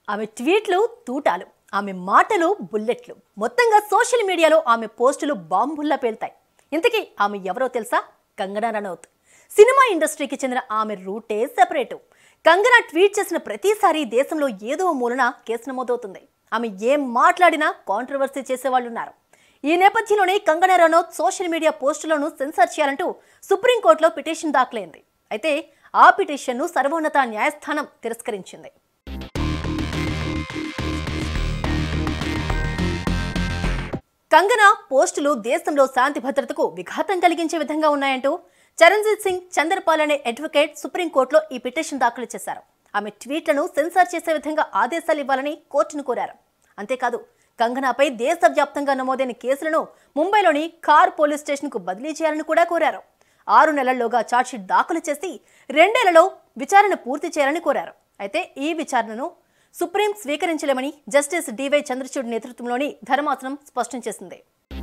ఆమె ట్వీట్లు తూటాలు ఆమె మాటలు బుల్లెట్లు మొత్తంగా సోషల్ మీడియాలో ఆమె పోస్టులు బాంబుల్లా పేల్తాయి ఇంతకీ ఆమె ఎవరో తెలుసా కంగనా రనౌత్ సినిమా ఇండస్ట్రీకి చెందిన ఆమె రూటే సెపరేటు కంగనా ట్వీట్ చేసిన ప్రతిసారి దేశంలో ఏదో మూలన కేసు నమోదవుతుంది ఆమె ఏం మాట్లాడినా కాంట్రవర్సీ చేసేవాళ్ళు ఉన్నారు ఈ నేపథ్యంలోనే కంగనా రనౌత్ సోషల్ మీడియా పోస్టులను సెన్సార్ చేయాలంటూ సుప్రీంకోర్టులో పిటిషన్ దాఖలైంది అయితే ఆ పిటిషన్ను సర్వోన్నత న్యాయస్థానం తిరస్కరించింది కంగనా పోస్టులు దేశంలో శాంతి భద్రతకు విఘాతం కలిగించే విధంగా ఉన్నాయంటూ చరణ్జీత్ సింగ్ చంద్రపాల్ అనే అడ్వకేట్ సుప్రీంకోర్టులో ఈ పిటిషన్ దాఖలు చేశారు ఆమె ట్వీట్లను సెన్సార్ చేసే విధంగా ఆదేశాలు ఇవ్వాలని కోర్టును కోరారు అంతేకాదు కంగనాపై దేశవ్యాప్తంగా నమోదైన కేసులను ముంబైలోని కార్ పోలీస్ స్టేషన్కు బదిలీ చేయాలని కూడా కోరారు ఆరు నెలల్లోగా ఛార్జ్షీట్ దాఖలు చేసి రెండేళ్లలో విచారణ పూర్తి చేయాలని కోరారు అయితే ఈ విచారణను సుప్రీం స్వీకరించలేమని జస్టిస్ డివై చంద్రచూడ్ నేతృత్వంలోని ధర్మాసనం స్పష్టం చేసింది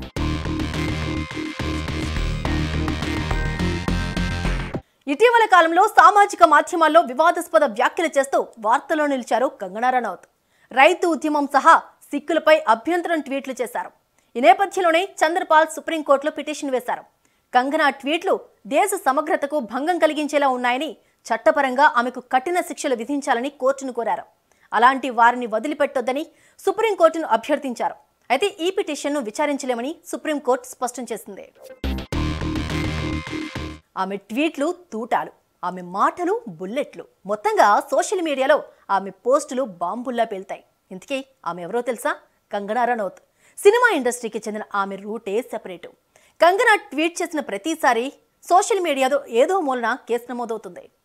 ఇటీవల కాలంలో సామాజిక మాధ్యమాల్లో వివాదాస్పద వ్యాఖ్యలు చేస్తూ వార్తల్లో నిలిచారు కంగనా రనౌత్ రైతు ఉద్యమం సహా సిక్కులపై అభ్యంతరం ట్వీట్లు చేశారు ఈ నేపథ్యంలోనే చంద్రపాల్ సుప్రీంకోర్టులో పిటిషన్ వేశారు కంగనా ట్వీట్లు దేశ సమగ్రతకు భంగం కలిగించేలా ఉన్నాయని చట్టపరంగా ఆమెకు కఠిన శిక్షలు విధించాలని కోర్టును కోరారు అలాంటి వారిని వదిలిపెట్టొద్దని సుప్రీంకోర్టును అభ్యర్థించారు అయితే ఈ పిటిషన్ను విచారించలేమని సుప్రీంకోర్టు స్పష్టం చేసింది ఆమె ట్వీట్లు తూటాలు ఆమె మాటలు బుల్లెట్లు మొత్తంగా సోషల్ మీడియాలో ఆమె పోస్టులు బాంబుల్లా పేల్తాయి ఇంతకీ ఆమె ఎవరో తెలుసా కంగనా రనౌత్ సినిమా ఇండస్ట్రీకి చెందిన ఆమె రూటే సెపరేటు కంగనా ట్వీట్ చేసిన ప్రతిసారి సోషల్ మీడియాలో ఏదో మూలన కేసు నమోదవుతుంది